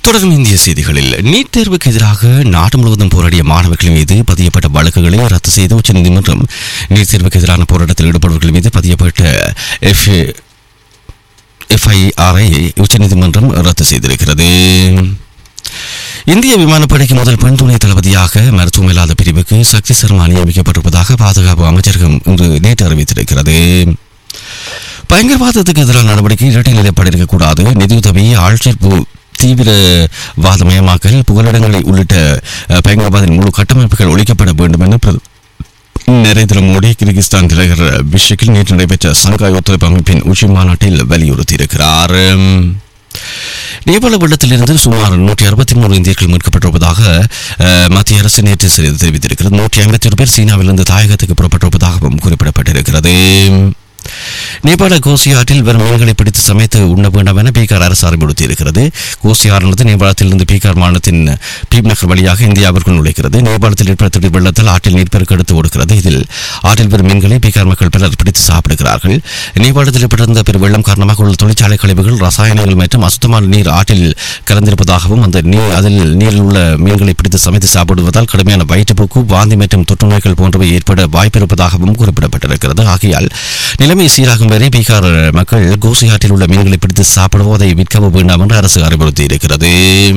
தொடரும் இந்திய செய்திகளில் நீட் தேர்வுக்கு எதிராக நாடு முழுவதும் போராடிய மாணவர்கள் மீது பதியப்பட்ட வழக்குகளை ரத்து செய்து உச்சநீதிமன்றம் நீட் தேர்வுக்கு எதிரான போராட்டத்தில் ஈடுபடுவர்கள் மீது பதியப்பட்ட எஃப் எஃப்ஐஆரை உச்சநீதிமன்றம் ரத்து செய்திருக்கிறது இந்திய விமானப்படைக்கு முதல் பெண் துணை தளபதியாக மருத்துவம் இல்லாத பிரிவுக்கு சக்தி சர்மா நியமிக்கப்பட்டிருப்பதாக பாதுகாப்பு அமைச்சரகம் இன்று நேற்று அறிவித்திருக்கிறது பயங்கரவாதத்துக்கு எதிரான நடவடிக்கை இரட்டை நிலைப்பாடு இருக்கக்கூடாது நிதியுதவி ஆட்சேர்ப்பு தீவிரவாதமயமாக்கல் புகலிடங்களை உள்ளிட்ட அஹ், பயங்கரவாதின் முழு கட்டமைப்புகள் ஒழிக்கப்பட வேண்டும் என பிரத- நரேந்திர மோடி கிர்கிஸ்தான் தலைவர் பிஷக்கில் நேற்று நடைபெற்ற சங்காய் ஒத்துழைப்பு அமைப்பின் உச்சி மாநாட்டில் வலியுறுத்தியிருக்கிறார் நேபாள வெள்ளத்திலிருந்து சுமார் நூற்றி அறுபத்தி மூணு இந்தியர்கள் மீட்கப்பட்டிருப்பதாக அஹ், மத்திய அரசு நேற்று செய்தி தெரிவித்திருக்கிறது நூற்றி ஐம்பத்தி ஒரு பேர் சீனாவிலிருந்து தாயகத்துக்கு புறப்பட்டிருப்பதாகவும் குறிப்பிடப்பட்டிருக்கிறது நேபாள கோசி ஆற்றில் வரும் மீன்களை பிடித்து சமைத்து உண்ண வேண்டாம் என பீகார் அரசு அறிவுறுத்தியிருக்கிறது கோசி ஆறானது நேபாளத்திலிருந்து பீகார் மாநிலத்தின் பீப் நகர் வழியாக இந்தியாவிற்குள் நுழைக்கிறது நேபாளத்தில் ஏற்பட்ட திடீர் வெள்ளத்தால் ஆற்றில் நீர்ப்பெருக்கு எடுத்து ஓடுகிறது இதில் ஆற்றில் வரும் மீன்களை பீகார் மக்கள் பலர் பிடித்து சாப்பிடுகிறார்கள் நேபாளத்தில் ஏற்பட்டிருந்த பெரும் வெள்ளம் காரணமாக உள்ள தொழிற்சாலை கழிவுகள் ரசாயனங்கள் மற்றும் அசுத்தமான நீர் ஆற்றில் கலந்திருப்பதாகவும் அந்த நீர் அதில் நீரில் உள்ள மீன்களை பிடித்து சமைத்து சாப்பிடுவதால் கடுமையான வயிற்றுப்போக்கு வாந்தி மற்றும் தொற்று நோய்கள் போன்றவை ஏற்பட வாய்ப்பிருப்பதாகவும் குறிப்பிடப்பட்டிருக்கிறது ஆகையால் நிலைமை சீராகும் வரை பீகார் மக்கள் கோசி ஆற்றில் உள்ள மீன்களை பிடித்து சாப்பிடவோ அதை விற்கவோ வேண்டாம் என்று அரசு அறிவுறுத்தியிருக்கிறது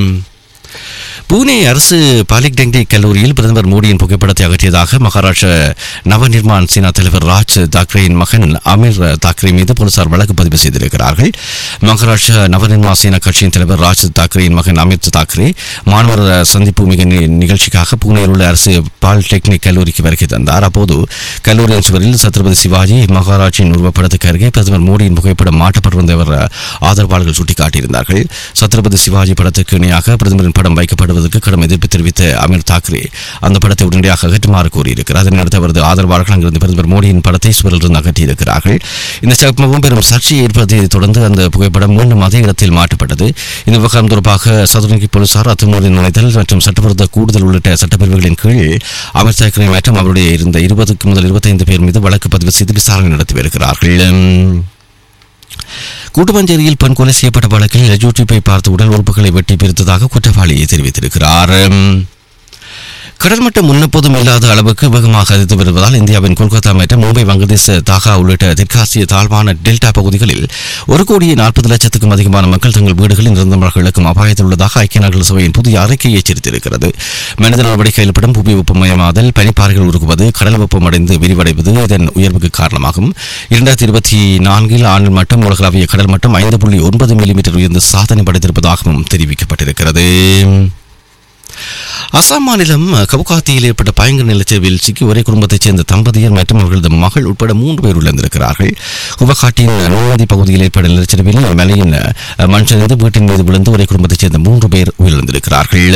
பூனே அரசு பாலிடெக்னிக் கல்லூரியில் பிரதமர் மோடியின் புகைப்படத்தை அகற்றியதாக மகாராஷ்டிர நவநிர்மாண் சேனா தலைவர் ராஜ் தாக்கரேயின் மகன் அமீர் தாக்கரே மீது போலீசார் வழக்கு பதிவு செய்திருக்கிறார்கள் மகாராஷ்டிர நவநிர்மாண் சேனா கட்சியின் தலைவர் ராஜ் தாக்கரேயின் மகன் அமித் தாக்கரே மாணவர் சந்திப்பு மிக நி- நிகழ்ச்சிக்காக பூனேயில் உள்ள அரசு பாலிடெக்னிக் கல்லூரிக்கு வருகை தந்தார் அப்போது கல்லூரியின் சுவரில் சத்ரபதி சிவாஜி மகாராஜின் உருவப்படத்துக்கு அருகே பிரதமர் மோடியின் புகைப்படம் மாட்டப்பட்டிருந்தவர் ஆதரவாளர்கள் சுட்டிக்காட்டியிருந்தார்கள் சத்ரபதி சிவாஜி படத்துக்கு இணையாக பிரதமரின் படம் வைக்கப்படுவதற்கு கடும் எதிர்ப்பு தெரிவித்த அமீர் தாக்கரே அந்த படத்தை உடனடியாக அகற்றுமாறு கூறியிருக்கிறார் அதனையடுத்து அவரது ஆதரவாளர்கள் அங்கிருந்து பிரதமர் மோடியின் படத்தை சுவரில் இருந்து அகற்றியிருக்கிறார்கள் இந்த சம்பவம் பெரும் சர்ச்சையை ஏற்படுத்தியதை தொடர்ந்து அந்த புகைப்படம் மீண்டும் அதே இடத்தில் மாற்றப்பட்டது இந்த விவகாரம் தொடர்பாக சதுரங்கி போலீசார் அத்துமீறி நுழைதல் மற்றும் சட்டவிரோத கூடுதல் உள்ளிட்ட சட்டப்பிரிவுகளின் கீழ் அமீர் தாக்கரே மற்றும் அவருடைய இருந்த இருபதுக்கு முதல் இருபத்தைந்து பேர் மீது வழக்கு பதிவு செய்து விசாரணை நடத்தி வருகிறார்கள் கூட்டுமஞ்சேரியில் பெண் கொலை செய்யப்பட்ட வழக்கில் யூடியூப்பை பார்த்து உடல் உறுப்புகளை வெட்டி பிரித்ததாக குற்றவாளி தெரிவித்திருக்கிறார் கடல்மட்டம் முன்னெப்போதும் இல்லாத அளவுக்கு வேகமாக அதிர்த்து வருவதால் இந்தியாவின் கொல்கத்தா மற்றும் மும்பை வங்கதேச தாகா உள்ளிட்ட தெற்காசிய தாழ்வான டெல்டா பகுதிகளில் ஒரு கோடியே நாற்பது லட்சத்துக்கும் அதிகமான மக்கள் தங்கள் வீடுகளில் நிரந்தரமாக இழக்கும் அபாயத்தில் உள்ளதாக ஐக்கிய நாடுகள் சபையின் புதிய அறிக்கை எச்சரித்திருக்கிறது மனித நடவடிக்கை ஏற்படும் புவி வெப்பமயமாதல் பனிப்பாறைகள் உருகுவது கடல் வெப்பமடைந்து விரிவடைவது இதன் உயர்வுக்கு காரணமாகும் இரண்டாயிரத்தி இருபத்தி நான்கில் ஆண்டில் மட்டும் உலகளாவிய கடல் மட்டம் ஐந்து புள்ளி ஒன்பது மில்லிமீட்டர் உயர்ந்து சாதனை படைத்திருப்பதாகவும் தெரிவிக்கப்பட்டிருக்கிறது அசாம் மாநிலம் கவுகாத்தியில் ஏற்பட்ட பயங்கர நிலச்சரிவில் சிக்கி ஒரே குடும்பத்தைச் சேர்ந்த தம்பதியர் மற்றும் அவர்களது மகள் உட்பட மூன்று பேர் உயிரிழந்திருக்கிறார்கள் குவகாட்டின் நோதி பகுதியில் ஏற்பட்ட நிலச்சரிவில் மலையின் மண் சரிந்து வீட்டின் மீது விழுந்து ஒரே குடும்பத்தைச் சேர்ந்த மூன்று பேர் உயிரிழந்திருக்கிறார்கள்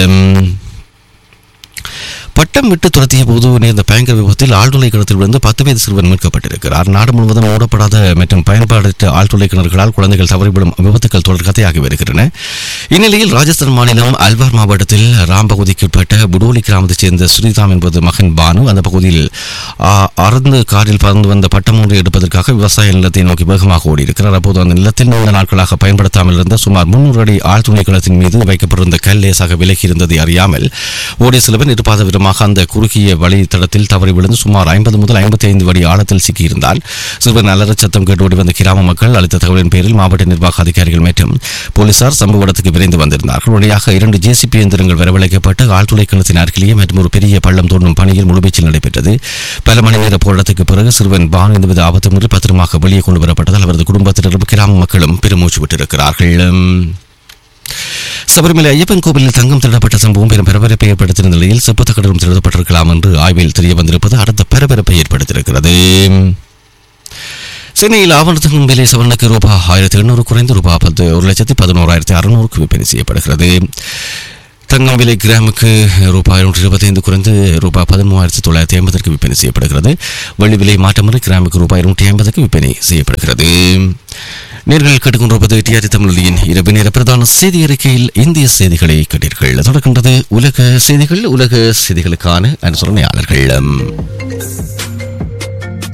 பட்டம் விட்டு துரத்திய போது நேர்ந்த பயங்கர விபத்தில் ஆழ்துளை கிணத்தில் விழுந்து பத்து வயது சிறுவன் மீட்கப்பட்டிருக்கிறார் நாடு முழுவதும் மூடப்படாத மற்றும் பயன்பாடற்ற ஆழ்துளை கிணறுகளால் குழந்தைகள் தவறிவிடும் விபத்துக்கள் தொடர் கதையாகி வருகின்றன இந்நிலையில் ராஜஸ்தான் மாநிலம் அல்வார் மாவட்டத்தில் ராம் பகுதிக்கு உட்பட்ட புடோலி கிராமத்தைச் சேர்ந்த ஸ்ரீராம் என்பது மகன் பானு அந்த பகுதியில் ஆ, அறந்து காரில் பறந்து வந்த பட்டம் ஒன்று எடுப்பதற்காக விவசாய நிலத்தை நோக்கி வேகமாக ஓடியிருக்கிறார் அப்போது அந்த நிலத்தில் நீண்ட நாட்களாக பயன்படுத்தாமல் இருந்த சுமார் முன்னூறு அடி ஆழ்துளை கிணத்தின் மீது வைக்கப்பட்டிருந்த கல் லேசாக விலகி இருந்ததை அறியாமல் ஓடிய சிலவன் இருப்பாத விதமாக அந்த குறுகிய வழித்தடத்தில் தவறி விழுந்து சுமார் ஐம்பது முதல் ஐம்பத்தி ஐந்து அடி ஆழத்தில் சிக்கியிருந்தார் சிறுவன் அலறச் சத்தம் கேட்டு ஓடி வந்த கிராம மக்கள் அளித்த தகவலின் பேரில் மாவட்ட நிர்வாக அதிகாரிகள் மற்றும் போலீசார் சம்பவ இடத்துக்கு விரைந்து வந்திருந்தார்கள் உடனடியாக இரண்டு ஜேசிபி இயந்திரங்கள் வரவழைக்கப்பட்டு ஆழ்துளை கிணத்தின் அருகிலேயே மற்றும் ஒரு பெரிய பள்ளம் தோண்டும் பணியில் முழுவீச்சில் நடைபெற்றது பல மணி நேர போராட்டத்துக்கு பிறகு சிறுவன் பான் எந்தவித ஆபத்துமின்றி பத்திரமாக வெளியே கொண்டு வரப்பட்டதால் அவரது குடும்பத்தினரும் கிராம மக்களும் பெருமூச்சு விட்டிருக்கிறார்கள் சபரிமலை ஐயப்பன் கோவிலில் தங்கம் திருடப்பட்ட சம்பவம் பெரும் பரபரப்பை ஏற்படுத்திய நிலையில் செப்பு தகடரும் திருடப்பட்டிருக்கலாம் என்று ஆய்வில் தெரிய வந்திருப்பது அடுத்த பரபரப்பை ஏற்படுத்தியிருக்கிறது சென்னையில் ஆவணத்தங்கம் விலை சவரனுக்கு ரூபாய் ஆயிரத்தி எண்ணூறு குறைந்து ரூபாய் பத்து ஒரு லட்சத்தி பதினோராயிரத்தி அறுநூறுக்கு விற்பனை செய்யப்படுகிறது தங்கம் விலை கிராமுக்கு ரூபாய் நூற்றி இருபத்தைந்து குறைந்து ரூபாய் பதிமூவாயிரத்தி தொள்ளாயிரத்தி ஐம்பதற்கு விற்பனை செய்யப்படுகிறது வெள்ளி விலை மாற்றமுறை கிராமுக்கு ரூபாய் நூற்றி ஐம்பதுக்கு விற்பனை செய்யப்படுகிறது நேர்கள் கேட்டுக்கொண்டிருப்பது டிஆர்டி தமிழொலியின் இரவு நேர பிரதான செய்தி அறிக்கையில் இந்திய செய்திகளை கேட்டீர்கள் தொடர்கின்றது உலக செய்திகள் உலக செய்திகளுக்கான அனுசரணையாளர்கள்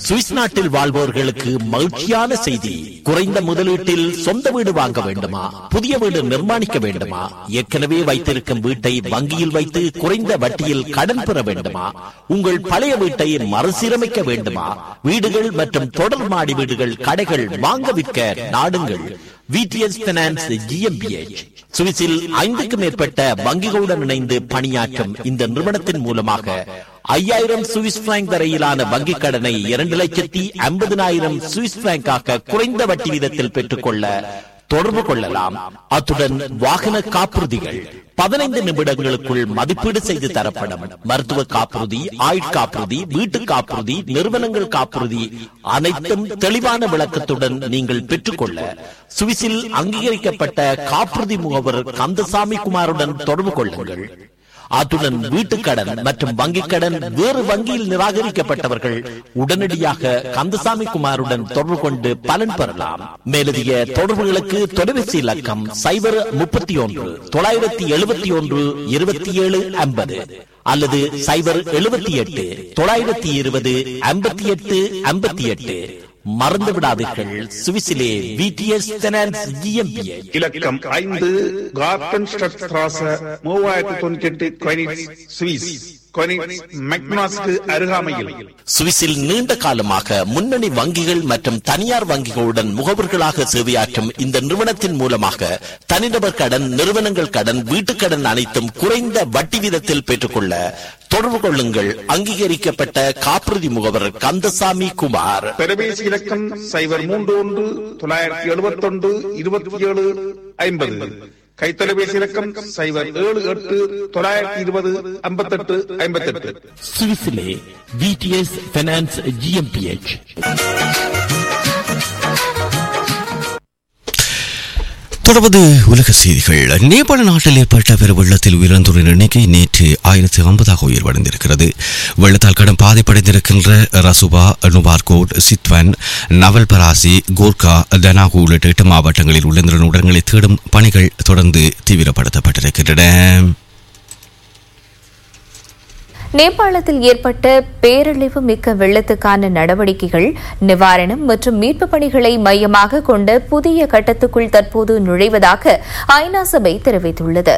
சுவிஸ் நாட்டில் வாழ்வோர்களுக்கு மகிழ்ச்சியான செய்தி குறைந்த முதலீட்டில் சொந்த வீடு வாங்க வேண்டுமா புதிய வீடு நிர்மாணிக்க வேண்டுமா ஏற்கனவே வைத்திருக்கும் வீட்டை வங்கியில் வைத்து குறைந்த வட்டியில் கடன் பெற வேண்டுமா உங்கள் பழைய வீட்டை மறுசீரமைக்க வேண்டுமா வீடுகள் மற்றும் தொடர் மாடி வீடுகள் கடைகள் வாங்க விற்க நாடுங்கள் விடிஎஸ் பினான்ஸ் ஜிஎம்பிஎச் சுவிஸில் ஐந்துக்கும் மேற்பட்ட வங்கிகளுடன் இணைந்து பணியாற்றும் இந்த நிறுவனத்தின் மூலமாக ஐயாயிரம் சுவிஸ் பிராங்க் வரையிலான வங்கிக் கடனை இரண்டு லட்சத்தி ஐம்பதினாயிரம் சுவிஸ் பிராங்காக குறைந்த வட்டி வீதத்தில் பெற்றுக்கொள்ள தொடர்பு கொள்ளலாம் அத்துடன் வாகன காப்புறுதிகள் பதினைந்து நிமிடங்களுக்குள் மதிப்பீடு செய்து தரப்படும் மருத்துவ காப்புறுதி ஆயுட்காப்புறுதி வீட்டு காப்புறுதி நிறுவனங்கள் காப்புறுதி அனைத்தும் தெளிவான விளக்கத்துடன் நீங்கள் பெற்றுக்கொள்ள சுவிஸில் அங்கீகரிக்கப்பட்ட காப்புறுதி முகவர் கந்தசாமி குமாருடன் தொடர்பு கொள்ளுங்கள் அத்துடன் வீட்டுக்கடன் மற்றும் வங்கிக் கடன் வேறு வங்கியில் நிராகரிக்கப்பட்டவர்கள் உடனடியாக கந்தசாமி குமாருடன் தொடர்பு கொண்டு பலன் பெறலாம் மேலதிக தொடர்புகளுக்கு தொலைபேசி இலக்கம் சைபர் முப்பத்தி ஒன்று தொள்ளாயிரத்தி எழுபத்தி ஒன்று இருபத்தி ஏழு ஐம்பது அல்லது சைபர் எழுபத்தி எட்டு தொள்ளாயிரத்தி இருபது ஐம்பத்தி எட்டு ஐம்பத்தி எட்டு மறந்து விடாதீர்கள் சுவிசிலே விடிஎஸ் ஃபைனான்ஸ் ஜிஎம்பிஏ இலக்கம் ஐந்து கார்டன் ஸ்ட்ராச மூவாயிரத்தி தொண்ணூத்தி எட்டு கொயினிட்ஸ் சுவிஸ் கொயினிட்ஸ் மெக்னாஸ்க்கு அருகாமையில் சுவிஸில் நீண்ட காலமாக முன்னணி வங்கிகள் மற்றும் தனியார் வங்கிகளுடன் முகவர்களாக சேவையாற்றும் இந்த நிறுவனத்தின் மூலமாக தனிநபர் கடன் நிறுவனங்கள் கடன் வீட்டுக் கடன் அனைத்தும் குறைந்த வட்டி வீதத்தில் பெற்றுக்கொள்ள தொடர்பு கொள்ளுங்கள் அங்கீகரிக்கப்பட்ட காப்புறுதி முகவர் கந்தசாமி குமார் தொலைபேசி இலக்கம் சைபர் மூன்று ஒன்று தொள்ளாயிரத்தி எழுபத்தி ஒன்று இருபத்தி ஏழு ஐம்பது கைத்தொலைபேசி இலக்கம் சைபர் ஏழு எட்டு தொள்ளாயிரத்தி இருபது ஐம்பத்தெட்டு ஐம்பத்தெட்டு சுவிஸிலே விடிஎஸ் ஃபைனான்ஸ் ஜிஎம்பிஎச் தொடர்வது உலக செய்திகள் நேபாள நாட்டில் ஏற்பட்ட பெருவெள்ளத்தில் உயிரிழந்தோரின் எண்ணிக்கை நேற்று ஆயிரத்தி ஐம்பதாக உயர்வடைந்திருக்கிறது வெள்ளத்தால் கடும் பாதிப்படைந்திருக்கின்ற ரசுபா நுபார்கோட் சித்வன் நவல்பராசி கோர்கா தனாகு உள்ளிட்ட எட்டு மாவட்டங்களில் உள்ள உடல்களை தேடும் பணிகள் தொடர்ந்து தீவிரப்படுத்தப்பட்டிருக்கின்றன நேபாளத்தில் ஏற்பட்ட பேரழிவு மிக்க வெள்ளத்துக்கான நடவடிக்கைகள் நிவாரணம் மற்றும் மீட்பு பணிகளை மையமாக கொண்ட புதிய கட்டத்துக்குள் தற்போது நுழைவதாக ஐநா சபை தெரிவித்துள்ளது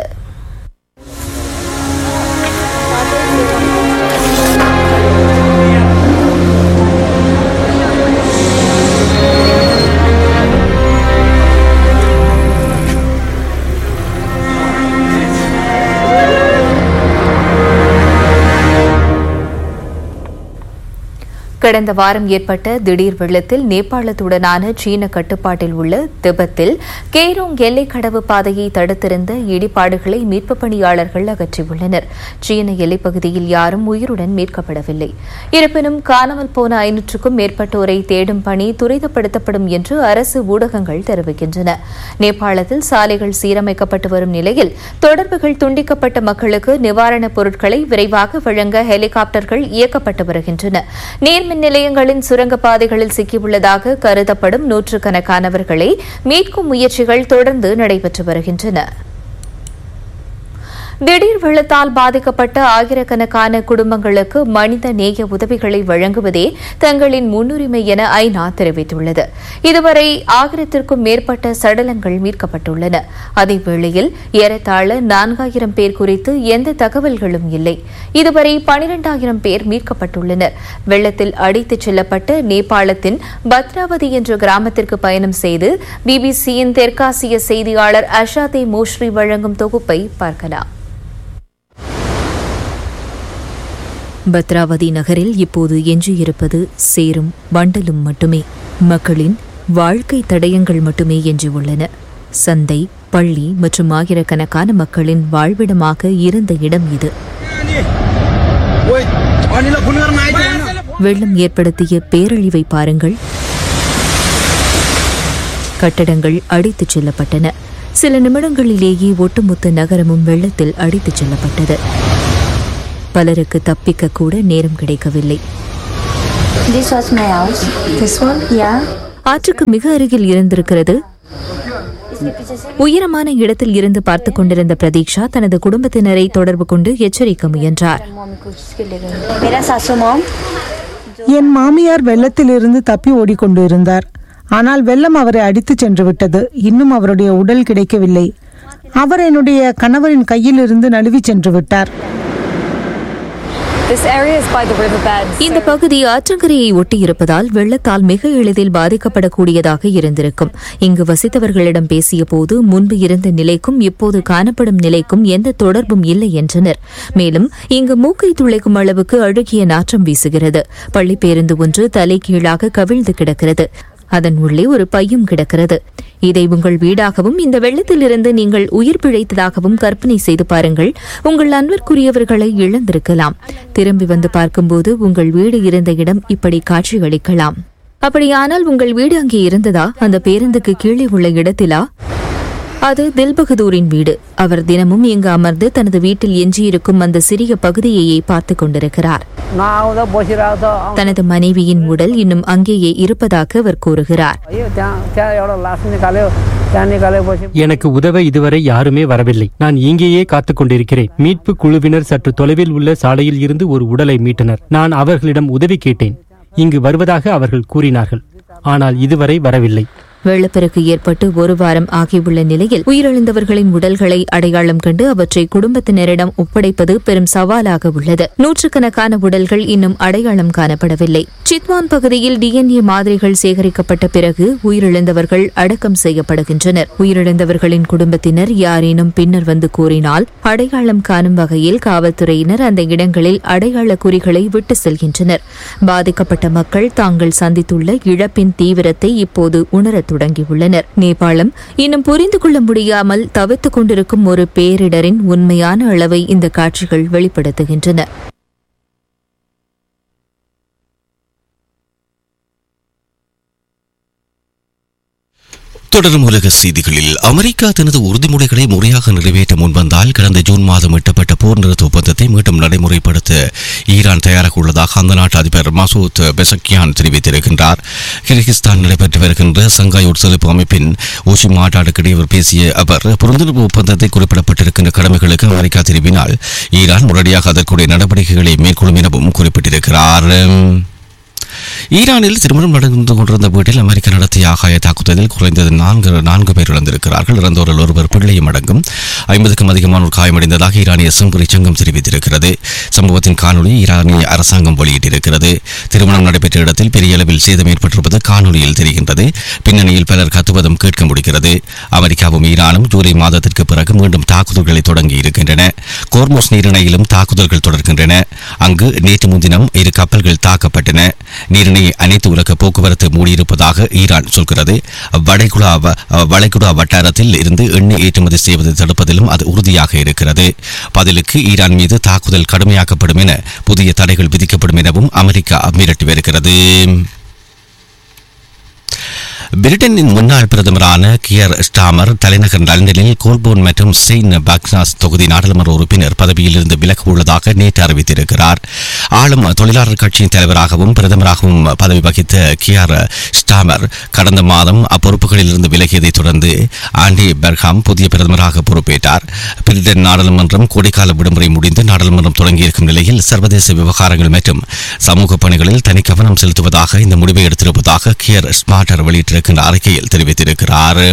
கடந்த வாரம் ஏற்பட்ட திடீர் வெள்ளத்தில் நேபாளத்துடனான சீன கட்டுப்பாட்டில் உள்ள திபெத்தில் கேரோங் எல்லை கடவு பாதையை தடுத்திருந்த இடிபாடுகளை மீட்புப் பணியாளர்கள் அகற்றியுள்ளனர் சீன எல்லைப்பகுதியில் யாரும் உயிருடன் மீட்கப்படவில்லை இருப்பினும் காணாமல் போன ஐநூற்றுக்கும் மேற்பட்டோரை தேடும் பணி துரிதப்படுத்தப்படும் என்று அரசு ஊடகங்கள் தெரிவிக்கின்றன நேபாளத்தில் சாலைகள் சீரமைக்கப்பட்டு வரும் நிலையில் தொடர்புகள் துண்டிக்கப்பட்ட மக்களுக்கு நிவாரணப் பொருட்களை விரைவாக வழங்க ஹெலிகாப்டர்கள் இயக்கப்பட்டு வருகின்றன நீர்மின் நிலையங்களின் சுரங்கப்பாதைகளில் சிக்கியுள்ளதாக கருதப்படும் நூற்றுக்கணக்கானவர்களை மீட்கும் முயற்சிகள் தொடர்ந்து நடைபெற்று வருகின்றன திடீர் வெள்ளத்தால் பாதிக்கப்பட்ட ஆயிரக்கணக்கான குடும்பங்களுக்கு மனித நேய உதவிகளை வழங்குவதே தங்களின் முன்னுரிமை என ஐநா தெரிவித்துள்ளது இதுவரை ஆயிரத்திற்கும் மேற்பட்ட சடலங்கள் மீட்கப்பட்டுள்ளன அதேவேளையில் ஏறத்தாழ நான்காயிரம் பேர் குறித்து எந்த தகவல்களும் இல்லை இதுவரை பனிரெண்டாயிரம் பேர் மீட்கப்பட்டுள்ளனர் வெள்ளத்தில் அடித்துச் செல்லப்பட்ட நேபாளத்தின் பத்ராவதி என்ற கிராமத்திற்கு பயணம் செய்து பிபிசியின் தெற்காசிய செய்தியாளர் அஷாதே மோஸ்ரி வழங்கும் தொகுப்பை பார்க்கலாம் பத்ராவதி நகரில் இப்போது எஞ்சியிருப்பது சேரும் வண்டலும் மட்டுமே மக்களின் வாழ்க்கை தடயங்கள் மட்டுமே எஞ்சியுள்ளன சந்தை பள்ளி மற்றும் ஆயிரக்கணக்கான மக்களின் வாழ்விடமாக இருந்த இடம் இது வெள்ளம் ஏற்படுத்திய பேரழிவை பாருங்கள் கட்டடங்கள் அடித்துச் செல்லப்பட்டன சில நிமிடங்களிலேயே ஒட்டுமொத்த நகரமும் வெள்ளத்தில் அடித்துச் செல்லப்பட்டது பலருக்கு தப்பிக்க கூட நேரம் கிடைக்கவில்லை This was my house. This one? Yeah. ஆற்றுக்கு மிக அருகில் இருந்திருக்கிறது உயரமான இடத்தில் இருந்து பார்த்துக் கொண்டிருந்த பிரதீக்ஷா தனது குடும்பத்தினரை தொடர்பு கொண்டு எச்சரிக்க முயன்றார் मम्मी को उसके ले गए मेरा सासू मॉम என் மாமியார் வெள்ளத்திலிருந்து தப்பி ஓடிக்கொண்டிருந்தார் ஆனால் வெள்ளம் அவரை அடித்துச் சென்று விட்டது இன்னும் அவருடைய உடல் கிடைக்கவில்லை அவர் என்னுடைய கணவரின் கையிலிருந்து நழுவி சென்று விட்டார் This area is by the riverbed. இந்த பகுதி ஆற்றங்கரையை ஒட்டி இருப்பதால் வெள்ளத்தால் மிக எளிதில் பாதிக்கப்படக்கூடியதாக இருந்திருக்கும் இங்கு வசித்தவர்களிடம் பேசிய போது முன்பு இருந்த நிலைக்கும் இப்போது காணப்படும் நிலைக்கும் எந்த தொடர்பும் இல்லை என்றனர் மேலும் இங்கு மூக்கை துளைக்கும் அளவுக்கு அழுகிய நாற்றம் வீசுகிறது பள்ளி பேருந்து ஒன்று தலைகீழாக கவிழ்ந்து கிடக்கிறது அதன் உள்ளே ஒரு பையும் கிடக்கிறது இதை உங்கள் வீடாகவும் இந்த வெள்ளத்திலிருந்து நீங்கள் உயிர் பிழைத்ததாகவும் கற்பனை செய்து பாருங்கள் உங்கள் அன்பிற்குரியவர்களை இழந்திருக்கலாம் திரும்பி வந்து பார்க்கும்போது உங்கள் வீடு இருந்த இடம் இப்படி காட்சியளிக்கலாம் அப்படியானால் உங்கள் வீடு அங்கே இருந்ததா அந்த பேருந்துக்கு கீழே உள்ள இடத்திலா அது தில்பகதூரின் வீடு அவர் தினமும் இங்கு அமர்ந்து தனது வீட்டில் எஞ்சியிருக்கும் அந்த சிறிய பகுதியையே பார்த்துக் கொண்டிருக்கிறார் नआउँदा बसिरहेको छ தனது மனைவியின் உடல் இன்னும் அங்கேயே இருப்பதாக அவர் கூறுகிறார் यो त्यहाँ त्यहाँ एउटा लास निकाल्यो त्यहाँ निकालेपछि எனக்கு உதவ இதுவரை யாருமே வரவில்லை நான் இங்கேயே காத்துக் கொண்டிருக்கிறேன் மீட்பு குழுவினர் சற்று தொலைவில் உள்ள சாலையில் இருந்து ஒரு உடலை மீட்டனர் நான் அவர்களிடம் உதவி கேட்டேன் இங்கு வருவதாக அவர்கள் கூறினார்கள் ஆனால் இதுவரை வரவில்லை வெள்ளப்பெருக்கு ஏற்பட்டு ஒரு வாரம் ஆகியுள்ள நிலையில் உயிரிழந்தவர்களின் உடல்களை அடையாளம் கண்டு அவற்றை குடும்பத்தினரிடம் ஒப்படைப்பது பெரும் சவாலாக உள்ளது நூற்றுக்கணக்கான உடல்கள் இன்னும் அடையாளம் காணப்படவில்லை சித்வான் பகுதியில் டிஎன்ஏ மாதிரிகள் சேகரிக்கப்பட்ட பிறகு உயிரிழந்தவர்கள் அடக்கம் செய்யப்படுகின்றனர் உயிரிழந்தவர்களின் குடும்பத்தினர் யாரேனும் பின்னர் வந்து கூறினால் அடையாளம் காணும் வகையில் காவல்துறையினர் அந்த இடங்களில் அடையாள குறிகளை விட்டு செல்கின்றனர் பாதிக்கப்பட்ட மக்கள் தாங்கள் சந்தித்துள்ள இழப்பின் தீவிரத்தை இப்போது உணரத் தொடங்கியுள்ளனர் நேபாளம் இன்னும் புரிந்து கொள்ள முடியாமல் தவித்துக் கொண்டிருக்கும் ஒரு பேரிடரின் உண்மையான அளவை இந்த காட்சிகள் வெளிப்படுத்துகின்றன தொடரும் உலக செய்திகளில் அமெரிக்கா தனது உறுதிமொழிகளை முறையாக நிறைவேற்ற முன்வந்தால் கடந்த ஜூன் மாதம் எட்டப்பட்ட போர் நிறுத்த ஒப்பந்தத்தை மீண்டும் நடைமுறைப்படுத்த ஈரான் தயாராக உள்ளதாக அந்த நாட்டு அதிபர் மசூத் பெசக்கியான் தெரிவித்திருக்கின்றார் கிர்கிஸ்தான் நடைபெற்று வருகின்ற சங்காய் ஒத்துழைப்பு அமைப்பின் ஊசி மாநாடுக்கிடையே அவர் பேசிய அவர் புரிந்துணர்வு ஒப்பந்தத்தை குறிப்பிடப்பட்டிருக்கின்ற கடமைகளுக்கு அமெரிக்கா திரும்பினால் ஈரான் உடனடியாக அதற்குரிய நடவடிக்கைகளை மேற்கொள்ளும் எனவும் குறிப்பிட்டிருக்கிறார் ஈரானில் திருமணம் நடந்து கொண்டிருந்த வீட்டில் அமெரிக்கா நடத்திய ஆகாய தாக்குதலில் குறைந்தது நான்கு நான்கு பேர் இழந்திருக்கிறார்கள் இறந்தோரில் ஒருவர் பிள்ளையும் அடங்கும் ஐம்பதுக்கும் அதிகமானோர் காயமடைந்ததாக ஈரானிய செம்புரி சங்கம் தெரிவித்திருக்கிறது சம்பவத்தின் காணொலி ஈரானிய அரசாங்கம் வெளியிட்டிருக்கிறது திருமணம் நடைபெற்ற இடத்தில் பெரிய அளவில் சேதம் ஏற்பட்டிருப்பது காணொலியில் தெரிகின்றது பின்னணியில் பலர் கத்துவதும் கேட்க முடிகிறது அமெரிக்காவும் ஈரானும் ஜூலை மாதத்திற்கு பிறகு மீண்டும் தாக்குதல்களை தொடங்கி இருக்கின்றன கோர்மோஸ் நீரிணையிலும் தாக்குதல்கள் தொடர்கின்றன அங்கு நேற்று முன்தினம் இரு கப்பல்கள் தாக்கப்பட்டன நீரிணையை அனைத்து உலக போக்குவரத்து மூடியிருப்பதாக ஈரான் சொல்கிறது வளைகுடா வ- வளைகுடா வட்டாரத்தில் இருந்து எண்ணெய் ஏற்றுமதி செய்வதை தடுப்பதிலும் அது உறுதியாக இருக்கிறது பதிலுக்கு ஈரான் மீது தாக்குதல் கடுமையாக்கப்படும் என புதிய தடைகள் விதிக்கப்படும் எனவும் அமெரிக்கா மிரட்டி வருகிறது பிரிட்டனின் முன்னாள் பிரதமரான கியர் ஸ்டாமர் தலைநகர் லண்டனில் கோல்போன் மற்றும் செயின் பாக்னாஸ் தொகுதி நாடாளுமன்ற உறுப்பினர் பதவியிலிருந்து விலக உள்ளதாக நேற்று அறிவித்திருக்கிறார் ஆளும் தொழிலாளர் கட்சியின் தலைவராகவும் பிரதமராகவும் பதவி வகித்த கியர் ஸ்டாமர் கடந்த மாதம் அப்பொறுப்புகளில் இருந்து விலகியதைத் தொடர்ந்து ஆண்டி பெர்ஹாம் புதிய பிரதமராக பொறுப்பேற்றார் பிரிட்டன் நாடாளுமன்றம் கோடைக்கால விடுமுறை முடிந்து நாடாளுமன்றம் தொடங்கியிருக்கும் நிலையில் சர்வதேச விவகாரங்கள் மற்றும் சமூக பணிகளில் தனி கவனம் செலுத்துவதாக இந்த முடிவை எடுத்திருப்பதாக கியர் ஸ்மார்டர் வெளியிட்டிருக்கின்ற அறிக்கையில் தெரிவித்திருக்கிறார்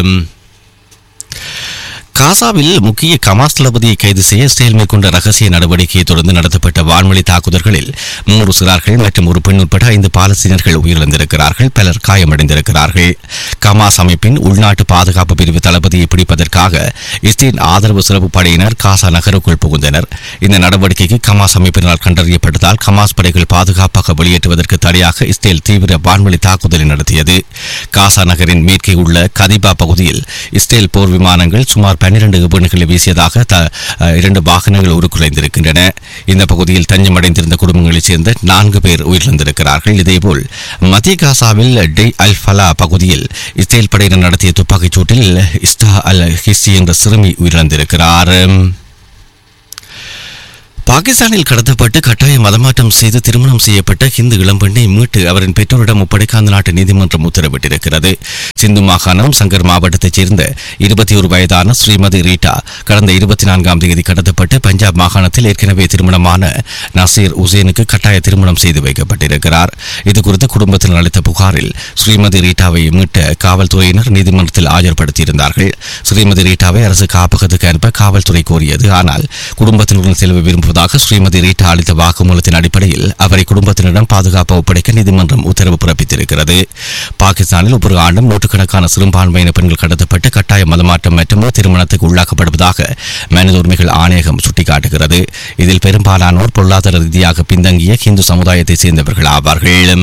காசாவில் முக்கிய கமாஸ் தளபதியை கைது செய்ய இஸ்ரேல் மேற்கொண்ட ரகசிய நடவடிக்கையை தொடர்ந்து நடத்தப்பட்ட வான்வழி தாக்குதல்களில் மூன்று சிறார்கள் மற்றும் ஒரு பெண் உட்பட ஐந்து பாலஸ்தீனர்கள் உயிரிழந்திருக்கிறார்கள் பலர் காயமடைந்திருக்கிறார்கள் கமாஸ் அமைப்பின் உள்நாட்டு பாதுகாப்பு பிரிவு தளபதியை பிடிப்பதற்காக இஸ்ரேல் ஆதரவு சிறப்பு படையினர் காசா நகருக்குள் புகுந்தனர் இந்த நடவடிக்கைக்கு கமாஸ் அமைப்பினரால் கண்டறியப்பட்டதால் கமாஸ் படைகள் பாதுகாப்பாக வெளியேற்றுவதற்கு தடையாக இஸ்ரேல் தீவிர வான்வழி தாக்குதலை நடத்தியது காசா நகரின் மேற்கே உள்ள கதிபா பகுதியில் இஸ்ரேல் போர் விமானங்கள் சுமார் பன்னிரண்டு விபணிகளை வீசியதாக த- அஹ், இரண்டு வாகனங்கள் உருக்குலைந்திருக்கின்றன இந்த பகுதியில் தஞ்சமடைந்திருந்த குடும்பங்களைச் சேர்ந்த நான்கு பேர் உயிரிழந்திருக்கிறார்கள் இதேபோல் மத்திய காசாவில் டெ அல் ஃபலா பகுதியில் இஸ்ரேல் படையினர் நடத்திய துப்பாக்கிச் சூட்டில் இஸ்டா அல் ஹிஸ்ஸி என்ற சிறுமி உயிரிழந்திருக்கிறார் பாகிஸ்தானில் கடத்தப்பட்டு கட்டாய மதமாற்றம் செய்து திருமணம் செய்யப்பட்ட ஹிந்து இளம்பெண்ணை மீட்டு அவரின் பெற்றோரிடம் ஒப்படைக்க அந்த நாட்டு நீதிமன்றம் உத்தரவிட்டிருக்கிறது சிந்து மாகாணம் சங்கர் மாவட்டத்தைச் சேர்ந்த இருபத்தி ஒரு வயதான ஸ்ரீமதி ரீட்டா கடந்த இருபத்தி நான்காம் தேதி கடத்தப்பட்டு பஞ்சாப் மாகாணத்தில் ஏற்கனவே திருமணமான நசீர் உசேனுக்கு கட்டாய திருமணம் செய்து வைக்கப்பட்டிருக்கிறார் இதுகுறித்து குடும்பத்தினர் அளித்த புகாரில் ஸ்ரீமதி ரீட்டாவை மீட்ட காவல்துறையினர் நீதிமன்றத்தில் ஆஜர்படுத்தியிருந்தார்கள் ஸ்ரீமதி ரீட்டாவை அரசு காப்பகத்துக்கு அனுப்ப காவல்துறை கோரியது ஆனால் குடும்பத்தினருடன் செல்வ விரும்புவதாக ஸ்ரீமதி ரீட்டா அளித்த வாக்குமூலத்தின் அடிப்படையில் அவரை குடும்பத்தினரிடம் பாதுகாப்பு ஒப்படைக்க நீதிமன்றம் உத்தரவு பிறப்பித்திருக்கிறது பாகிஸ்தானில் ஒவ்வொரு ஆண்டும் நூற்றுக்கணக்கான சிறுபான்மையின பெண்கள் கடத்தப்பட்டு கட்டாய மதமாற்றம் மற்றும் திருமணத்துக்கு உள்ளாக்கப்படுவதாக மனித உரிமைகள் ஆணையகம் சுட்டிக்காட்டுகிறது இதில் பெரும்பாலானோர் பொருளாதார ரீதியாக பின்தங்கிய இந்து சமுதாயத்தை சேர்ந்தவர்கள் ஆவார்கள்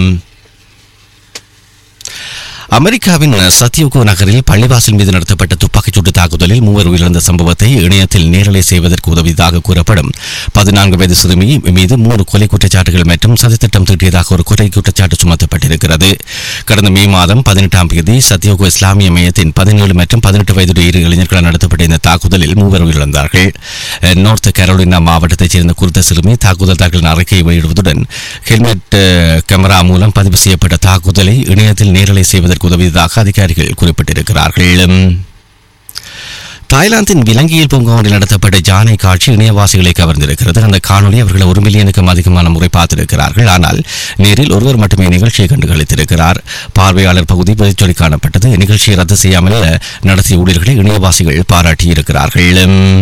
அமெரிக்காவின் சத்யோகோ நகரில் பள்ளிவாசல் மீது நடத்தப்பட்ட துப்பாக்கிச் சூட்டு தாக்குதலில் மூவர் உயிரிழந்த சம்பவத்தை இணையத்தில் நேரலை செய்வதற்கு உதவியதாக கூறப்படும் பதினான்கு வயது சிறுமி மீது மூன்று கொலை குற்றச்சாட்டுகள் மற்றும் சதித்திட்டம் தீட்டியதாக ஒரு கொலை குற்றச்சாட்டு சுமத்தப்பட்டிருக்கிறது கடந்த மே மாதம் பதினெட்டாம் தேதி சத்யோகோ இஸ்லாமிய மையத்தின் பதினேழு மற்றும் பதினெட்டு வயதுடைய இரு இளைஞர்களால் நடத்தப்பட்ட இந்த தாக்குதலில் மூவர் உயிரிழந்தார்கள் நார்த் கரோலினா மாவட்டத்தைச் சேர்ந்த குறித்த சிறுமி தாக்குதல் தாக்கலின் அறிக்கையை வெளியிடுவதுடன் ஹெல்மெட் அஹ், கேமரா மூலம் பதிவு செய்யப்பட்ட தாக்குதலை இணையத்தில் நேரலை செய்வதற்கு உதவியதாக அதிகாரிகள் குறிப்பிட்டிருக்கிறார்கள் தாய்லாந்தின் விலங்கியல் பூங்கா ஒன்றில் நடத்தப்பட்ட ஜானை காட்சி இணையவாசிகளை கவர்ந்திருக்கிறது அந்த காணொளி அவர்கள் ஒரு மில்லியனுக்கும் அதிகமான முறை பார்த்திருக்கிறார்கள் ஆனால் நேரில் ஒருவர் மட்டுமே நிகழ்ச்சியை கண்டு களித்திருக்கிறார் பார்வையாளர் பகுதி பதிச்சொலி காணப்பட்டது நிகழ்ச்சியை ரத்து செய்யாமல் நடத்திய ஊழியர்களை இணையவாசிகள் பாராட்டியிருக்கிறார்கள்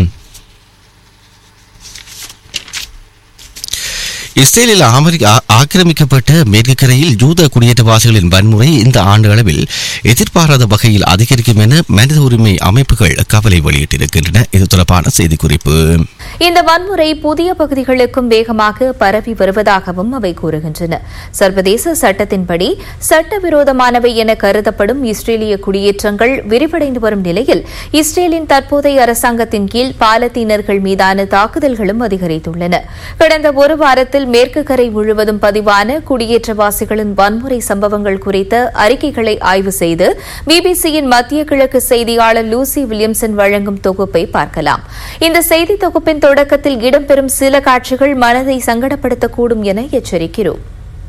இஸ்ரேலில் அமெரிக்க ஆ- ஆக்கிரமிக்கப்பட்ட மேற்கு கரையில் ஜூத குடியேற்றவாசிகளின் வன்முறை இந்த ஆண்டு அளவில் எதிர்பாராத வகையில் அதிகரிக்கும் என மனித உரிமை அமைப்புகள் கவலை வெளியிட்டிருக்கின்றன இது தொடர்பான செய்திக்குறிப்பு இந்த வன்முறை புதிய பகுதிகளுக்கும் வேகமாக பரவி வருவதாகவும் அவை கூறுகின்றன சர்வதேச சட்டத்தின்படி சட்டவிரோதமானவை என கருதப்படும் இஸ்ரேலிய குடியேற்றங்கள் விரிவடைந்து வரும் நிலையில் இஸ்ரேலின் தற்போதைய அரசாங்கத்தின் கீழ் பாலத்தீனர்கள் மீதான தாக்குதல்களும் அதிகரித்துள்ளன கடந்த ஒரு வாரத்தில் மேற்கு கரை முழுவதும் பதிவான குடியேற்றவாசிகளின் வன்முறை சம்பவங்கள் குறித்த அறிக்கைகளை ஆய்வு செய்து பிபிசியின் மத்திய கிழக்கு செய்தியாளர் லூசி வில்லியம்சன் வழங்கும் தொகுப்பை பார்க்கலாம் இந்த செய்தி தொகுப்பின் தொடக்கத்தில் இடம்பெறும் சில காட்சிகள் மனதை சங்கடப்படுத்தக்கூடும் என எச்சரிக்கிறோம்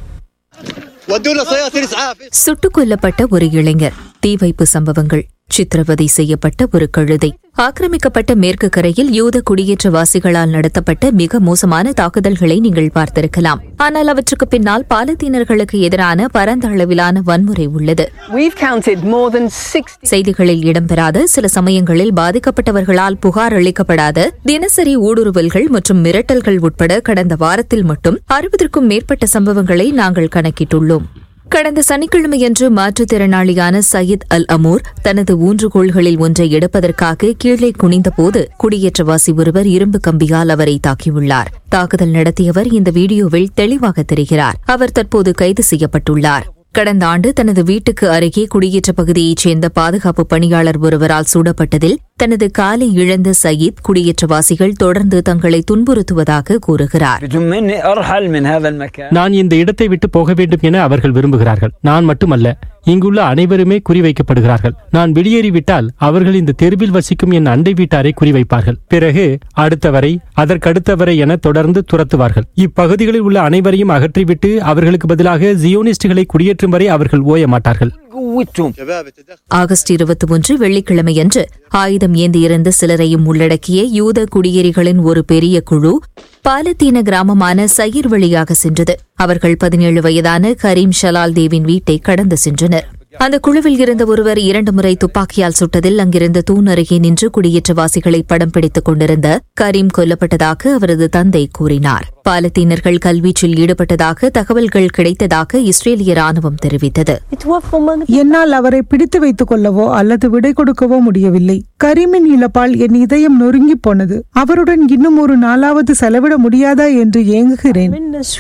சுட்டுக் கொல்லப்பட்ட ஒரு இளைஞர் தீ வைப்பு சம்பவங்கள் சித்திரவதை செய்யப்பட்ட ஒரு கழுதை ஆக்கிரமிக்கப்பட்ட மேற்கு கரையில் யூத குடியேற்றவாசிகளால் நடத்தப்பட்ட மிக மோசமான தாக்குதல்களை நீங்கள் பார்த்திருக்கலாம் ஆனால் அவற்றுக்கு பின்னால் பாலத்தீனர்களுக்கு எதிரான பரந்த அளவிலான வன்முறை உள்ளது We've counted more than 60. செய்திகளில் இடம்பெறாத சில சமயங்களில் பாதிக்கப்பட்டவர்களால் புகார் அளிக்கப்படாத தினசரி ஊடுருவல்கள் மற்றும் மிரட்டல்கள் உட்பட கடந்த வாரத்தில் மட்டும் அறுபதற்கும் மேற்பட்ட சம்பவங்களை நாங்கள் கணக்கிட்டுள்ளோம் கடந்த சனிக்கிழமையன்று மாற்றுத்திறனாளியான சயீத் அல் அமூர் தனது ஊன்றுகோள்களில் ஒன்றை எடுப்பதற்காக கீழே குனிந்தபோது குடியேற்றவாசி ஒருவர் இரும்பு கம்பியால் அவரை தாக்கியுள்ளார் தாக்குதல் நடத்தியவர் இந்த வீடியோவில் தெளிவாக தெரிகிறார் அவர் தற்போது கைது செய்யப்பட்டுள்ளார் கடந்த ஆண்டு தனது வீட்டுக்கு அருகே குடியேற்ற பகுதியைச் சேர்ந்த பாதுகாப்பு பணியாளர் ஒருவரால் சூடப்பட்டதில் தனது காலை இழந்த சயீத் குடியேற்றவாசிகள் தொடர்ந்து தங்களை துன்புறுத்துவதாக கூறுகிறார் بدون مني ارحل من هذا المكان நான் இந்த இடத்தை விட்டு போக வேண்டும் என அவர்கள் விரும்புகிறார்கள் நான் மட்டுமல்ல இங்குள்ள அனைவருமே குறிவைக்கப்படுகிறார்கள் நான் வெளியேறிவிட்டால் அவர்கள் இந்த தெருவில் வசிக்கும் என் அண்டை வீட்டாரை குறிவைப்பார்கள் பிறகு அடுத்தவரை அதற்கடுத்தவரை என தொடர்ந்து துரத்துவார்கள் இப்பகுதிகளில் உள்ள அனைவரையும் அகற்றிவிட்டு அவர்களுக்கு பதிலாக ஜியோனிஸ்டுகளை குடியேற்றும் வரை அவர்கள் ஓய மாட்டார்கள் قوتهم ஆகஸ்ட் இருபத்தி ஒன்று வெள்ளிக்கிழமையன்று ஆயுதம் ஏந்தியிருந்த சிலரையும் உள்ளடக்கிய யூத குடியேறிகளின் ஒரு பெரிய குழு பாலத்தீன கிராமமான சயிர் வழியாக சென்றது அவர்கள் பதினேழு வயதான கரீம் ஷலால் தேவின் வீட்டை கடந்து சென்றனர் அந்த குழுவில் இருந்த ஒருவர் இரண்டு முறை துப்பாக்கியால் சுட்டதில் அங்கிருந்த தூண் அருகே நின்று குடியேற்றவாசிகளை படம் பிடித்துக் கொண்டிருந்த கரீம் கொல்லப்பட்டதாக அவரது தந்தை கூறினார் பாலத்தீனர்கள் கல்வீச்சில் ஈடுபட்டதாக தகவல்கள் கிடைத்ததாக இஸ்ரேலிய ராணுவம் தெரிவித்தது என்னால் அவரை பிடித்து வைத்துக் கொள்ளவோ அல்லது விடை கொடுக்கவோ முடியவில்லை கரீமின் இழப்பால் என் இதயம் நொறுங்கி போனது அவருடன் இன்னும் ஒரு நாளாவது செலவிட முடியாதா என்று ஏங்குகிறேன்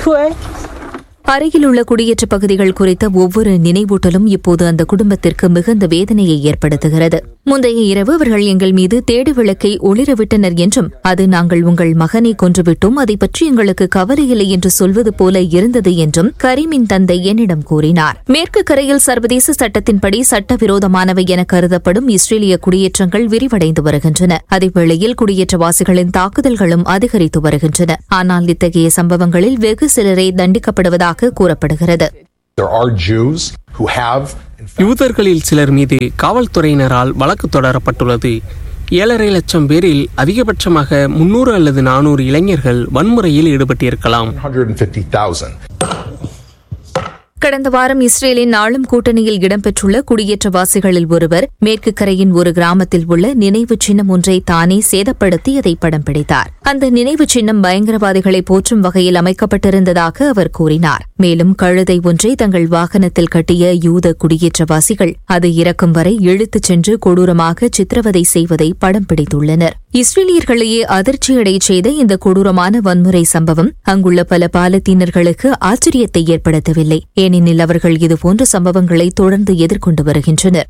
அருகிலுள்ள குடியேற்ற பகுதிகள் குறித்த ஒவ்வொரு நினைவூட்டலும் இப்போது அந்த குடும்பத்திற்கு மிகுந்த வேதனையை ஏற்படுத்துகிறது முந்தைய இரவு அவர்கள் எங்கள் மீது தேடு விளக்கை ஒளிரவிட்டனர் என்றும் அது நாங்கள் உங்கள் மகனை கொன்றுவிட்டோம் அதை பற்றி எங்களுக்கு கவலையில்லை என்று சொல்வது போல இருந்தது என்றும் கரீமின் தந்தை என்னிடம் கூறினார் மேற்கு கரையில் சர்வதேச சட்டத்தின்படி சட்டவிரோதமானவை என கருதப்படும் இஸ்ரேலிய குடியேற்றங்கள் விரிவடைந்து வருகின்றன அதேவேளையில் குடியேற்றவாசிகளின் தாக்குதல்களும் அதிகரித்து வருகின்றன ஆனால் இத்தகைய சம்பவங்களில் வெகு சிலரே தண்டிக்கப்படுவதாக கூறப்படுகிறது There are Jews who have யூதர்களில் சிலர் மீது காவல்துறையினரால் வழக்கு தொடரப்பட்டுள்ளது ஏழரை லட்சம் பேரில் அதிகபட்சமாக முன்னூறு அல்லது நானூறு இளைஞர்கள் வன்முறையில் ஈடுபட்டிருக்கலாம் 150,000. கடந்த வாரம் இஸ்ரேலின் ஆளும் கூட்டணியில் இடம்பெற்றுள்ள குடியேற்றவாசிகளில் ஒருவர் மேற்கு கரையின் ஒரு கிராமத்தில் உள்ள நினைவு சின்னம் ஒன்றை தானே சேதப்படுத்தி அதை படம் பிடித்தார் அந்த நினைவு சின்னம் பயங்கரவாதிகளை போற்றும் வகையில் அமைக்கப்பட்டிருந்ததாக அவர் கூறினார் மேலும் கழுதை ஒன்றை தங்கள் வாகனத்தில் கட்டிய யூத குடியேற்றவாசிகள் அது இறக்கும் வரை இழுத்துச் சென்று கொடூரமாக சித்திரவதை செய்வதை படம் பிடித்துள்ளனர் இஸ்ரேலியர்களையே அதிர்ச்சியடையச் செய்த இந்த கொடூரமான வன்முறை சம்பவம் அங்குள்ள பல பாலத்தீனர்களுக்கு ஆச்சரியத்தை ஏற்படுத்தவில்லை ஏனெனில் அவர்கள் இதுபோன்ற சம்பவங்களை தொடர்ந்து எதிர்கொண்டு வருகின்றனர்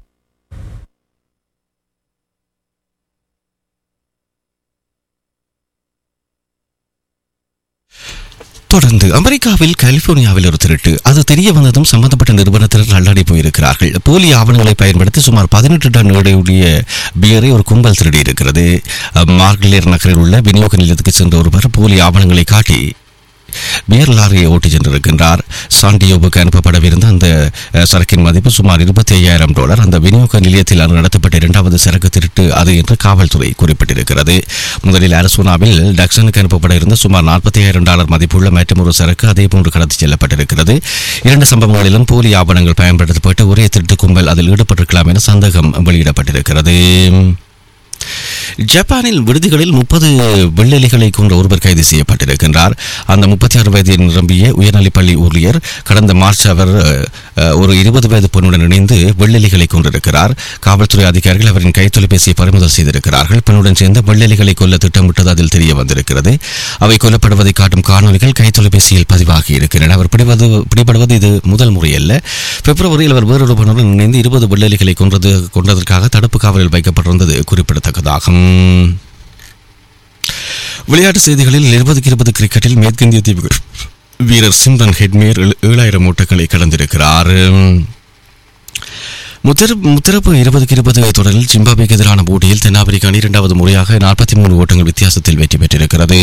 தொடர்ந்து அமெரிக்காவில் கலிபோர்னியாவில் ஒரு திருட்டு அது தெரிய வந்ததும் சம்பந்தப்பட்ட நிறுவனத்தினர் அல்லாடி போயிருக்கிறார்கள் போலி ஆவணங்களை பயன்படுத்தி சுமார் பதினெட்டு டன் எடையுடைய பியரை ஒரு கும்பல் திருடி இருக்கிறது மார்க்லேர் நகரில் உள்ள விநியோக நிலையத்துக்கு சென்ற ஒருவர் போலி ஆவணங்களை காட்டி பியர் லாரியை ஓட்டிச் சென்றிருக்கின்றார் சாண்டியோவுக்கு அனுப்பப்படவிருந்த அந்த அஹ், சரக்கின் மதிப்பு சுமார் இருபத்தி ஐயாயிரம் டாலர் அந்த விநியோக நிலையத்தில் அன்று நடத்தப்பட்ட இரண்டாவது சரக்கு திருட்டு அது என்று காவல்துறை குறிப்பிட்டிருக்கிறது முதலில் அரிசோனாவில் டக்சனுக்கு அனுப்பப்பட இருந்த சுமார் நாற்பத்தி ஐயாயிரம் டாலர் மதிப்புள்ள மற்றொரு சரக்கு அதே போன்று கடத்தி செல்லப்பட்டிருக்கிறது இரண்டு சம்பவங்களிலும் போலி ஆவணங்கள் பயன்படுத்தப்பட்டு ஒரே திருட்டு கும்பல் அதில் ஈடுபட்டிருக்கலாம் என சந்தேகம் வெளியிடப்பட்டிருக்கிறது ஜப்பானில் விடுதிகளில் முப்பது வெள்ளெலிகளை கொண்ட ஒருவர் கைது செய்யப்பட்டிருக்கின்றார் அந்த முப்பத்தி ஆறு வயது நிரம்பிய உயர்நிலைப்பள்ளி ஊழியர் கடந்த மார்ச் அவர் அஹ், ஒரு இருபது வயது பெண்ணுடன் இணைந்து வெள்ளெலிகளை கொண்டிருக்கிறார் காவல்துறை அதிகாரிகள் அவரின் கைத்தொலைபேசியை பறிமுதல் செய்திருக்கிறார்கள் பெண்ணுடன் சேர்ந்து வெள்ளெலிகளை கொல்ல திட்டமிட்டது அதில் தெரிய வந்திருக்கிறது அவை கொல்லப்படுவதை காட்டும் காணொலிகள் கைத்தொலைபேசியில் பதிவாகி இருக்கின்றன அவர் பிடிவது பிடிபடுவது இது முதல் முறையல்ல பிப்ரவரியில் அவர் வேறொரு பெண்ணுடன் இணைந்து இருபது வெள்ளெலிகளை கொன்றது கொண்டதற்காக தடுப்பு காவலில் வைக்கப்பட்டிருந்தது குறிப்பிடத்தக்கதாகும் விளையாட்டு செய்திகளில் இருபதுக்கு இருபது கிரிக்கெட்டில் மேற்கிந்திய தீவுகள் வீரர் சிம்ரன் ஹெட்மேர் ஏழு- ஏழாயிரம் ஓட்டங்களை கடந்திருக்கிறார் முத்தர முத்தரப்பு இருபதுக்கு இருபது தொடரில் ஜிம்பாப்வேக்கு எதிரான போட்டியில் தென்னாப்பிரிக்கா அணி இரண்டாவது முறையாக நாற்பத்தி மூணு ஓட்டங்கள் வித்தியாசத்தில் வெற்றி பெற்றிருக்கிறது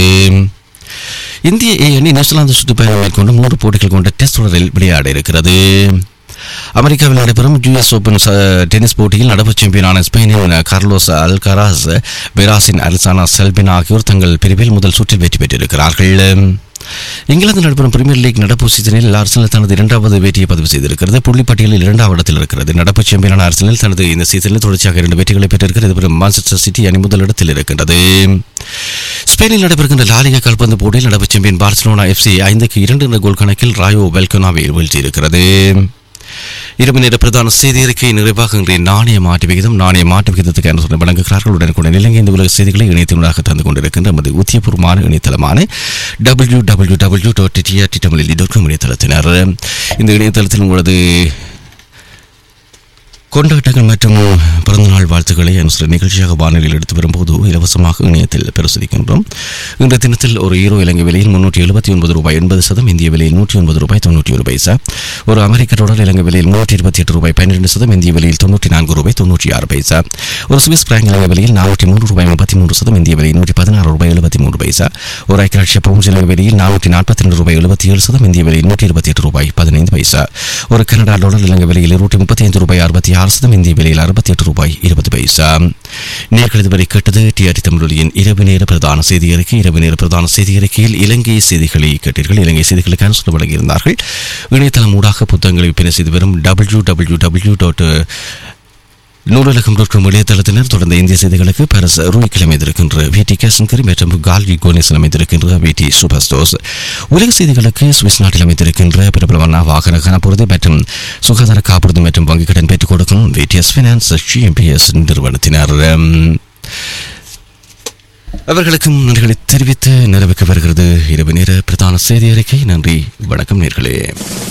இந்திய ஏ அணி நியூசிலாந்து சுற்றுப்பயணம் மேற்கொண்டு மூன்று போட்டிகள் கொண்ட டெஸ்ட் தொடரில் விளையாட இருக்கிறது அமெரிக்காவில் நடைபெறும் யுஎஸ் ஓபன் ச- டென்னிஸ் போட்டியில் நடப்பு சாம்பியனான ஸ்பெயினின் கார்லோஸ் அல்கராஸ் பெராசின் அல்சானா செல்பின் ஆகியோர் தங்கள் பிரிவில் முதல் சுற்றில் வெற்றி பெற்றிருக்கிறார்கள் இங்கிலாந்து நடைபெறும் பிரீமியர் லீக் நடப்பு சீசனில் ஆர்சனல் தனது இரண்டாவது வெற்றியை பதிவு செய்திருக்கிறது புள்ளி பட்டியலில் இரண்டாவது இடத்தில் இருக்கிறது நடப்பு சாம்பியனான ஆர்சனல் தனது இந்த சீசனில் தொடர்ச்சியாக இரண்டு வெற்றிகளை பெற்றிருக்கிறது இதுவரை மான்செஸ்டர் சிட்டி அணி முதல் இடத்தில் இருக்கின்றது ஸ்பெயினில் நடைபெறுகின்ற லாலிகா கால்பந்து போட்டியில் நடப்பு சாம்பியன் பார்சிலோனா எஃப்சி ஐந்துக்கு இரண்டு என்ற கோல் கணக்கில் ராயோ வெல்கோனாவை வீழ்த்தியிருக்கிறது இரவு நேர பிரதான செய்தி அறிக்கை நிறைவாக இன்றைய நாணய மாட்டு விகிதம் நாணய மாட்டு விகிதத்துக்கு என்ன சொல்லி வழங்குகிறார்கள் உடனுக்குடன் இலங்கை இந்த உலக செய்திகளை இணையத்தினூடாக தந்து கொண்டிருக்கின்ற நமது உத்தியபூர்வமான இணையதளமான W W W dot TRT தமிழில் டாட் காம் இணையதளத்தினர் இந்த இணையதளத்தில் உங்களது கொண்டாட்டங்கள் மற்றும் பிறந்தநாள் வாழ்த்துக்களை அனுசரி நிகழ்ச்சியாக வானொலியில் எடுத்து வரும்போது இலவசமாக இணையத்தில் பிரசுரிக்கின்றோம் இன்றைய தினத்தில் ஒரு ஈரோ இலங்கை விலையில் முன்னூற்றி எழுபத்தி ஒன்பது ரூபாய் எண்பது சதம் இந்திய விலையில் நூற்றி ஒன்பது ரூபாய் தொண்ணூற்றி ஒரு பைசா ஒரு அமெரிக்க டாலர் இலங்கை விலையில் நூற்றி இருபத்தி எட்டு ரூபாய் பன்னிரெண்டு சதம் இந்திய விலையில் தொண்ணூற்றி நான்கு ரூபாய் தொண்ணூற்றி ஆறு பைசா ஒரு சுவிஸ் பிராங்க் இலங்கை விலையில் நானூற்றி மூன்று ரூபாய் முப்பத்தி மூன்று சதம் இந்திய விலையில் நூற்றி பதினாறு ரூபாய் எழுபத்தி மூன்று பைசா ஒரு ஐக்கிய பவுன்ஸ் இலங்கை விலையில் நானூற்றி நாற்பத்தி ரெண்டு ரூபாய் எழுபத்தி ஏழு சதம் இந்திய விலையில் நூற்றி இருபத்தி எட்டு ரூபாய் பதினைந்து பைசா ஒரு கனடா டாலர் இலங்கை விலையில் இருநூற்றி முப்பத்தி ஐந்து ரூபாய் அறுபத்தி ஆறு சதம் இந்திய விலையில் அறுபத்தி எட்டு ரூபாய் இருபது பைசா நேர்கள் இதுவரை கேட்டது டிஆர்டி தமிழொலியின் இரவு நேர பிரதான செய்தி அறிக்கை இரவு நேர பிரதான செய்தி அறிக்கையில் இலங்கை செய்திகளை கேட்டீர்கள் இலங்கை செய்திகளுக்கான சொல்ல வழங்கியிருந்தார்கள் இணையதளம் ஊடாக புத்தகங்களை விற்பனை செய்து வரும் W W W dot Noolagam dot com இணையதளத்தினர் தொடர்ந்த இந்திய செய்திகளுக்கு பாரிஸ் ரூய்க்கில் அமைந்திருக்கின்ற விடி கேசன்கரி மற்றும் கால்வி கோனேசன் அமைந்திருக்கின்ற விடி சூப்பர் ஸ்டோர்ஸ் உலக செய்திகளுக்கு சுவிஸ் நாட்டில் அமைந்திருக்கின்ற பிரபலமான வாகன காப்புறுதி மற்றும் சுகாதார காப்புறுதி மற்றும் வங்கிக் கடன் பெற்றுக் கொடுக்கும் விடிஎஸ் ஃபினான்ஸ் ஜிஎம்பிஎஸ் நிறுவனத்தினர் அவர்களுக்கும் நன்றிகளை தெரிவித்து நிறைவுக்கு வருகிறது இரவு நேர பிரதான செய்தி அறிக்கை நன்றி வணக்கம் நேர்களே